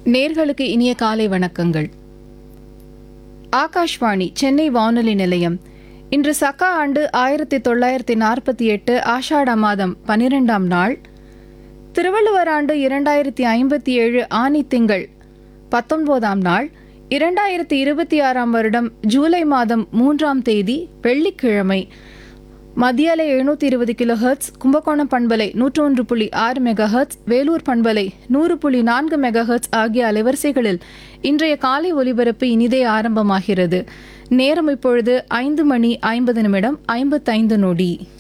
நேர்களுக்கு இனிய காலை வணக்கங்கள் ஆகாஷ்வாணி சென்னை வானொலி நிலையம் இன்று சக்கா ஆண்டு ஆயிரத்தி தொள்ளாயிரத்தி நாற்பத்தி எட்டு ஆஷாட மாதம் பனிரெண்டாம் நாள் திருவள்ளுவர் ஆண்டு இரண்டாயிரத்தி ஐம்பத்தி ஏழு ஆனி திங்கள் பத்தொன்பதாம் நாள் இரண்டாயிரத்தி இருபத்தி ஆறாம் வருடம் ஜூலை மாதம் மூன்றாம் தேதி வெள்ளிக்கிழமை மத்தியால எழுநூத்தி இருபது கிலோ ஹெர்ட்ஸ் கும்பகோணம் பண்பலை நூற்று ஒன்று புள்ளி ஆறு மெகா ஹெர்ட்ஸ் வேலூர் பண்பலை நூறு புள்ளி நான்கு மெகா ஹெர்ட்ஸ் ஆகிய அலைவரிசைகளில் இன்றைய காலை ஒலிபரப்பு இனிதே ஆரம்பமாகிறது நேரம் இப்பொழுது ஐந்து மணி ஐம்பது நிமிடம் ஐம்பத்தைந்து நொடி